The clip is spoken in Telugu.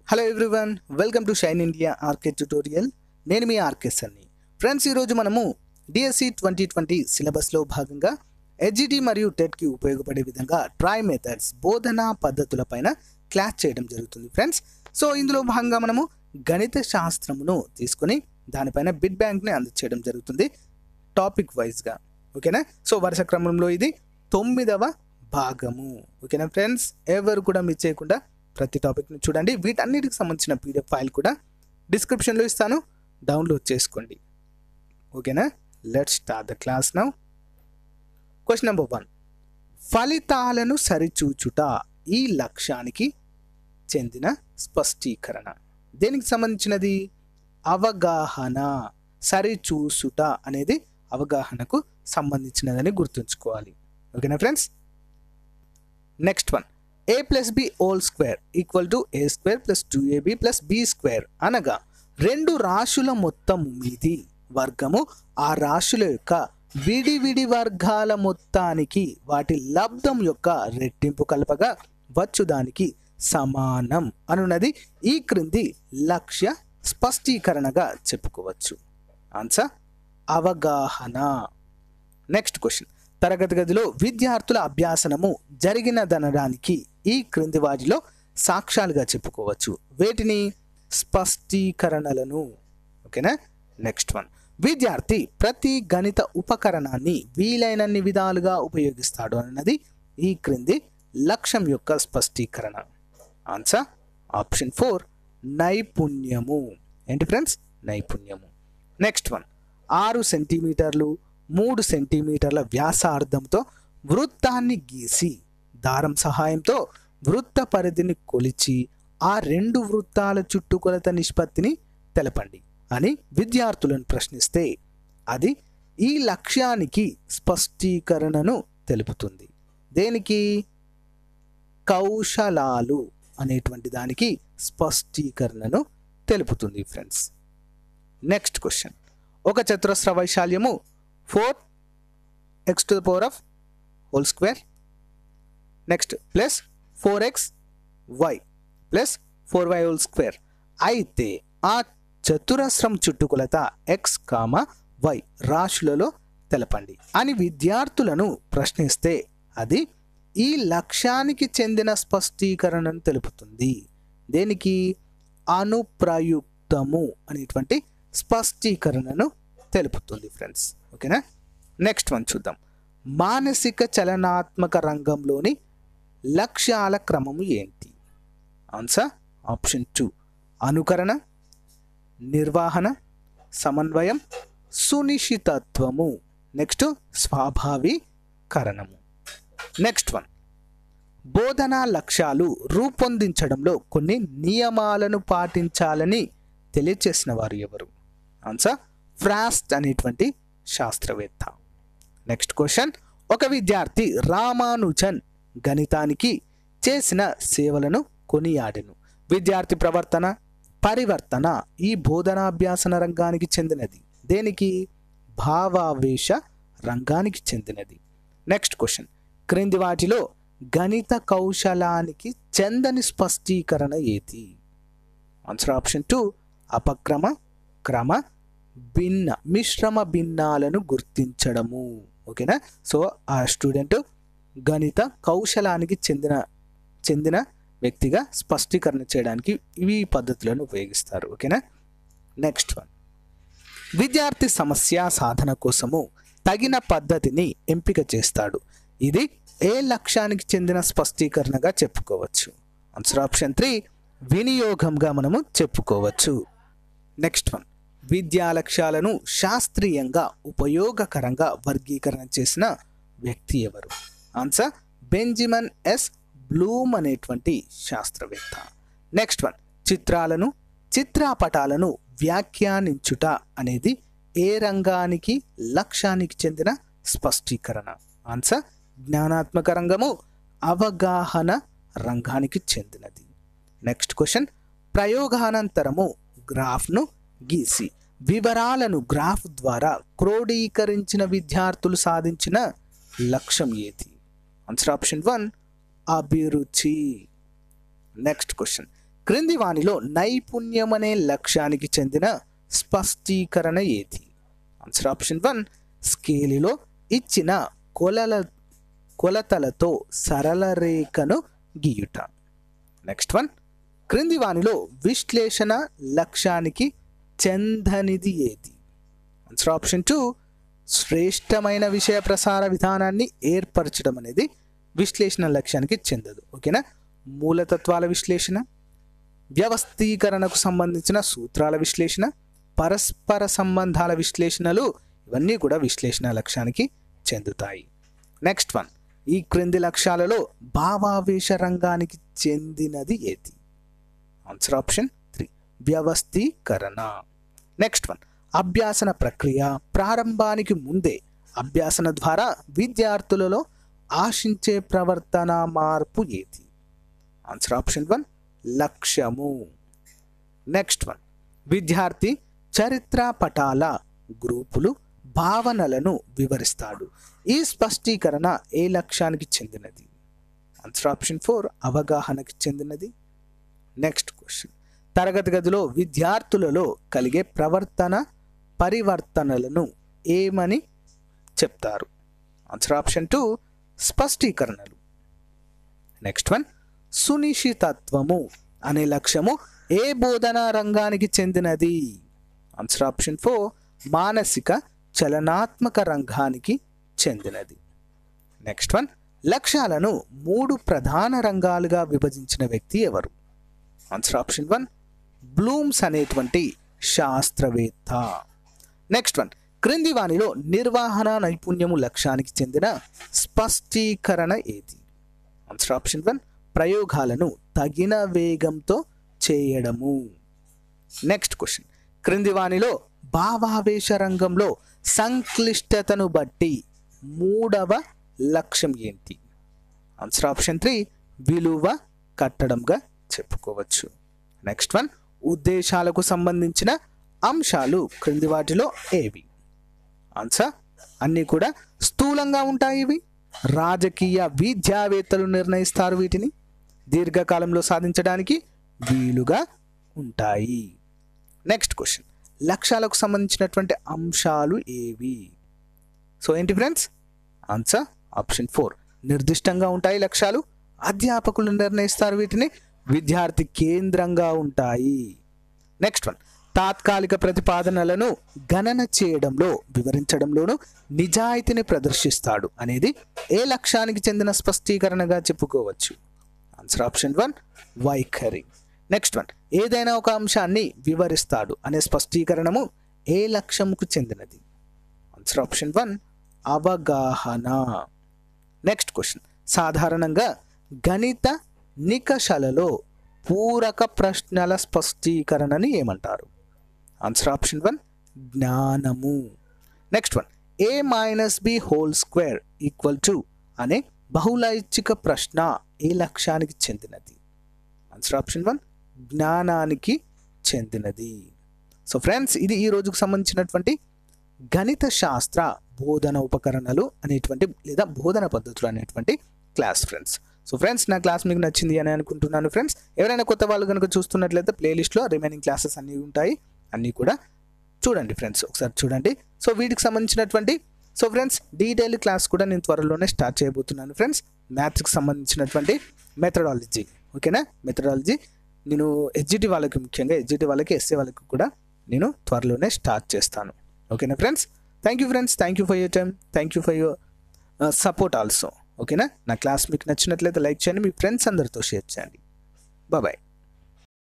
hello everyone welcome to shine India RK tutorial నేను మీ ఆర్కే సన్ని ఫ్రెండ్స్ ఈరోజు మనము డిఎస్సి ట్వంటీ ట్వంటీ సిలబస్లో భాగంగా హెచ్జిటి మరియు టెట్కి ఉపయోగపడే విధంగా ట్రై మెథడ్స్ బోధనా పద్ధతులపైన క్లాస్ చేయడం జరుగుతుంది ఫ్రెండ్స్ సో ఇందులో భాగంగా మనము గణిత శాస్త్రమును తీసుకొని దానిపైన బిడ్ బ్యాంక్ని అందచేయడం జరుగుతుంది టాపిక్ వైజ్గా ఓకేనా సో వరుస క్రమంలో ఇది తొమ్మిదవ భాగము ఓకేనా ఫ్రెండ్స్ ఎవరు కూడా మిస్ చేయకుండా ప్రతి టాపిక్ని చూడండి వీటన్నిటికి సంబంధించిన పీడిఎఫ్ ఫైల్ కూడా డిస్క్రిప్షన్లో ఇస్తాను డౌన్లోడ్ చేసుకోండి ఓకేనా let start the class now question number one ఫలితాలను సరిచూచుట ఈ లక్ష్యానికి చెందిన స్పష్టీకరణ దేనికి సంబంధించినది అవగాహన సరిచూసుట అనేది అవగాహనకు సంబంధించినదని గుర్తుంచుకోవాలి ఓకేనా friends next one A plus B whole square equal to A square plus two AB plus B square అనగా రెండు రాశుల మొత్తం మీది వర్గము ఆ రాశుల యొక్క విడివిడి వర్గాల మొత్తానికి వాటి లబ్ధం యొక్క రెట్టింపు కలపగా వచ్చుదానికి సమానం అనున్నది ఈ క్రింది లక్ష్య స్పష్టీకరణగా చెప్పుకోవచ్చు ఆన్సర్ అవగాహన నెక్స్ట్ క్వశ్చన్ తరగతి గదిలో విద్యార్థుల అభ్యాసనము జరిగినదనడానికి ఈ క్రింది వాటిలో సాక్ష్యాలుగా చెప్పుకోవచ్చు వేటిని స్పష్టీకరణలను ఓకేనా నెక్స్ట్ వన్ విద్యార్థి ప్రతి గణిత ఉపకరణాన్ని వీలైనన్ని విధాలుగా ఉపయోగిస్తాడు అన్నది ఈ క్రింది లక్ష్యం యొక్క స్పష్టీకరణ ఆన్సర్ ఆప్షన్ ఫోర్ నైపుణ్యము ఏంటి ఫ్రెండ్స్ నైపుణ్యము నెక్స్ట్ వన్ ఆరు సెంటీమీటర్లు మూడు సెంటీమీటర్ల వ్యాసార్థంతో వృత్తాన్ని గీసి దారం సహాయంతో వృత్త పరిధిని కొలిచి ఆ రెండు వృత్తాల చుట్టుకొలత నిష్పత్తిని తెలపండి అని విద్యార్థులను ప్రశ్నిస్తే అది ఈ లక్ష్యానికి స్పష్టీకరణను తెలుపుతుంది దేనికి కౌశలాలు అనేటువంటి దానికి స్పష్టీకరణను తెలుపుతుంది ఫ్రెండ్స్ నెక్స్ట్ క్వశ్చన్ ఒక చతురస్ర వైశాల్యము four X to the power of whole square next plus four X Y plus four Y whole square అయితే ఆ చతురస్రం చుట్టుకొలత ఎక్స్ కామ వై రాశులలో తెలపండి అని విద్యార్థులను ప్రశ్నిస్తే అది ఈ లక్ష్యానికి చెందిన స్పష్టీకరణను తెలుపుతుంది దేనికి అనుప్రయుక్తము అనేటువంటి స్పష్టీకరణను తెలుపుతుంది ఫ్రెండ్స్ ఓకేనా నెక్స్ట్ వన్ చూద్దాం మానసిక చలనాత్మక రంగంలోని లక్ష్యాల క్రమము ఏంటి ఆన్సర్ ఆప్షన్ టూ అనుకరణ నిర్వహణ సమన్వయం సునిశ్చితత్వము నెక్స్ట్ స్వాభావీకరణము నెక్స్ట్ వన్ బోధనా లక్ష్యాలు రూపొందించడంలో కొన్ని నియమాలను పాటించాలని తెలియచేసిన వారు ఎవరు ఆన్సర్ ఫ్రాస్ట్ అనేటువంటి శాస్త్రవేత్త నెక్స్ట్ క్వశ్చన్ ఒక విద్యార్థి రామానుజన్ గణితానికి చేసిన సేవలను కొనియాడెను విద్యార్థి ప్రవర్తన పరివర్తన ఈ బోధనాభ్యాసన రంగానికి చెందినది దేనికి భావావేశ రంగానికి చెందినది నెక్స్ట్ క్వశ్చన్ క్రింది వాటిలో గణిత కౌశలానికి చెందని స్పష్టీకరణ ఏది ఆన్సర్ ఆప్షన్ టూ అపక్రమ క్రమ భిన్న మిశ్రమ భిన్నాలను గుర్తించడము ఓకేనా సో ఆ స్టూడెంట్ గణిత కౌశలానికి చెందిన చెందిన వ్యక్తిగా స్పష్టీకరణ చేయడానికి ఇవి పద్ధతులను ఉపయోగిస్తారు ఓకేనా నెక్స్ట్ వన్ విద్యార్థి సమస్య సాధన కోసము తగిన పద్ధతిని ఎంపిక చేస్తాడు ఇది ఏ లక్ష్యానికి చెందిన స్పష్టీకరణగా చెప్పుకోవచ్చు ఆన్సర్ ఆప్షన్ త్రీ వినియోగంగా మనము చెప్పుకోవచ్చు నెక్స్ట్ వన్ విద్యా లక్ష్యాలను శాస్త్రీయంగా ఉపయోగకరంగా వర్గీకరణ చేసిన వ్యక్తి ఎవరు ఆన్సర్ బెంజిమన్ ఎస్ బ్లూమ్ అనేటువంటి శాస్త్రవేత్త నెక్స్ట్ వన్ చిత్రాలను చిత్రపటాలను వ్యాఖ్యానించుట అనేది ఏ రంగానికి లక్ష్యానికి చెందిన స్పష్టీకరణ ఆన్సర్ జ్ఞానాత్మక రంగము అవగాహన రంగానికి చెందినది నెక్స్ట్ క్వశ్చన్ ప్రయోగానంతరము గ్రాఫ్ను గీసి వివరాలను గ్రాఫ్ ద్వారా క్రోడీకరించిన విద్యార్థులు సాధించిన లక్ష్యం ఏది ఆన్సర్ ఆప్షన్ వన్ అభిరుచి నెక్స్ట్ క్వశ్చన్ క్రింది వానిలో నైపుణ్యం అనే లక్ష్యానికి చెందిన స్పష్టీకరణ ఏది ఆన్సర్ ఆప్షన్ వన్ స్కేలిలో ఇచ్చిన కొలల కొలతలతో సరళ రేఖను గీయుట నెక్స్ట్ వన్ క్రింది వానిలో విశ్లేషణ లక్ష్యానికి చెందనిది ఏది ఆన్సర్ ఆప్షన్ టూ శ్రేష్టమైన విషయ ప్రసార విధానాన్ని ఏర్పరచడం అనేది విశ్లేషణ లక్ష్యానికి చెందదు ఓకేనా మూలతత్వాల విశ్లేషణ వ్యవస్థీకరణకు సంబంధించిన సూత్రాల విశ్లేషణ పరస్పర సంబంధాల విశ్లేషణలు ఇవన్నీ కూడా విశ్లేషణ లక్ష్యానికి చెందుతాయి నెక్స్ట్ వన్ ఈ క్రింది లక్ష్యాలలో భావావేశ రంగానికి చెందినది ఏది ఆన్సర్ ఆప్షన్ త్రీ వ్యవస్థీకరణ నెక్స్ట్ వన్ అభ్యాసన ప్రక్రియ ప్రారంభానికి ముందే అభ్యాసన ద్వారా విద్యార్థులలో ఆశించే ప్రవర్తన మార్పు ఏది ఆన్సర్ ఆప్షన్ వన్ లక్ష్యము నెక్స్ట్ వన్ విద్యార్థి చరిత్ర పటాల గ్రూపులు భావనలను వివరిస్తాడు ఈ స్పష్టీకరణ ఏ లక్ష్యానికి చెందినది ఆన్సర్ ఆప్షన్ ఫోర్ అవగాహనకి చెందినది నెక్స్ట్ క్వశ్చన్ తరగతి గదిలో విద్యార్థులలో కలిగే ప్రవర్తన పరివర్తనలను ఏమని చెప్తారు ఆన్సర్ ఆప్షన్ టూ స్పష్టీకరణలు నెక్స్ట్ వన్ సునిశ్చితత్వము అనే లక్ష్యము ఏ బోధనా రంగానికి చెందినది ఆన్సర్ ఆప్షన్ ఫోర్ మానసిక చలనాత్మక రంగానికి చెందినది నెక్స్ట్ వన్ లక్ష్యాలను మూడు ప్రధాన రంగాలుగా విభజించిన వ్యక్తి ఎవరు ఆన్సర్ ఆప్షన్ వన్ బ్లూమ్స్ అనేటువంటి శాస్త్రవేత్త నెక్స్ట్ వన్ క్రింది వానిలో నిర్వహణ నైపుణ్యము లక్ష్యానికి చెందిన స్పష్టీకరణ ఏది ఆన్సర్ ఆప్షన్ వన్ ప్రయోగాలను తగిన వేగంతో చేయడము నెక్స్ట్ క్వశ్చన్ క్రింది వానిలో భావావేశ రంగంలో సంక్లిష్టతను బట్టి మూడవ లక్ష్యం ఏంటి ఆన్సర్ ఆప్షన్ త్రీ విలువ కట్టడంగా చెప్పుకోవచ్చు నెక్స్ట్ వన్ ఉద్దేశాలకు సంబంధించిన అంశాలు క్రింది వాటిలో ఏవి ఆన్సర్ అన్నీ కూడా స్థూలంగా ఉంటాయి ఇవి రాజకీయ విద్యావేత్తలు నిర్ణయిస్తారు వీటిని దీర్ఘకాలంలో సాధించడానికి వీలుగా ఉంటాయి నెక్స్ట్ క్వశ్చన్ లక్ష్యాలకు సంబంధించినటువంటి అంశాలు ఏవి సో ఏంటి ఫ్రెండ్స్ ఆన్సర్ ఆప్షన్ ఫోర్ నిర్దిష్టంగా ఉంటాయి లక్ష్యాలు అధ్యాపకులు నిర్ణయిస్తారు వీటిని విద్యార్థి కేంద్రంగా ఉంటాయి నెక్స్ట్ వన్ తాత్కాలిక ప్రతిపాదనలను గణన చేయడంలో వివరించడంలోనూ నిజాయితీని ప్రదర్శిస్తాడు అనేది ఏ లక్ష్యానికి చెందిన స్పష్టీకరణగా చెప్పుకోవచ్చు ఆన్సర్ ఆప్షన్ వన్ వైఖరి నెక్స్ట్ వన్ ఏదైనా ఒక అంశాన్ని వివరిస్తాడు అనే స్పష్టీకరణము ఏ లక్ష్యంకు చెందినది ఆన్సర్ ఆప్షన్ వన్ అవగాహన నెక్స్ట్ క్వశ్చన్ సాధారణంగా గణిత నికషాలలో పూరక ప్రశ్నల స్పష్టీకరణని ఏమంటారు ఆన్సర్ ఆప్షన్ వన్ జ్ఞానము next one A minus B whole square equal to అనే బహుళైచ్ఛిక ప్రశ్న ఏ లక్ష్యానికి చెందినది ఆన్సర్ ఆప్షన్ వన్ జ్ఞానానికి చెందినది సో ఫ్రెండ్స్ ఇది ఈ రోజుకు సంబంధించినటువంటి గణిత శాస్త్ర బోధన ఉపకరణలు అనేటువంటి లేదా బోధన పద్ధతులు అనేటువంటి క్లాస్ ఫ్రెండ్స్ సో ఫ్రెండ్స్ నా క్లాస్ మీకు నచ్చింది అని అనుకుంటున్నాను ఫ్రెండ్స్ ఎవరైనా కొత్త వాళ్ళు కనుక చూస్తున్నట్లయితే ప్లేలిస్ట్లో రిమైనింగ్ క్లాసెస్ అన్నీ ఉంటాయి అన్నీ కూడా చూడండి ఫ్రెండ్స్ ఒకసారి చూడండి సో వీటికి సంబంధించినటువంటి సో ఫ్రెండ్స్ డీటెయిల్ క్లాస్ కూడా నేను త్వరలోనే స్టార్ట్ చేయబోతున్నాను ఫ్రెండ్స్ మ్యాథ్స్కి సంబంధించినటువంటి మెథడాలజీ ఓకేనా మెథడాలజీ నేను హెచ్జిటి వాళ్ళకి ముఖ్యంగా హెచ్జిటి వాళ్ళకి ఎస్ఏ వాళ్ళకి కూడా నేను త్వరలోనే స్టార్ట్ చేస్తాను ఓకేనా friends thank you friends thank you for your time thank you for your support also ఓకేనా నా క్లాస్ మీకు నచ్చినట్లయితే లైక్ చేయండి మీ ఫ్రెండ్స్ అందరితో షేర్ చేయండి బాయ్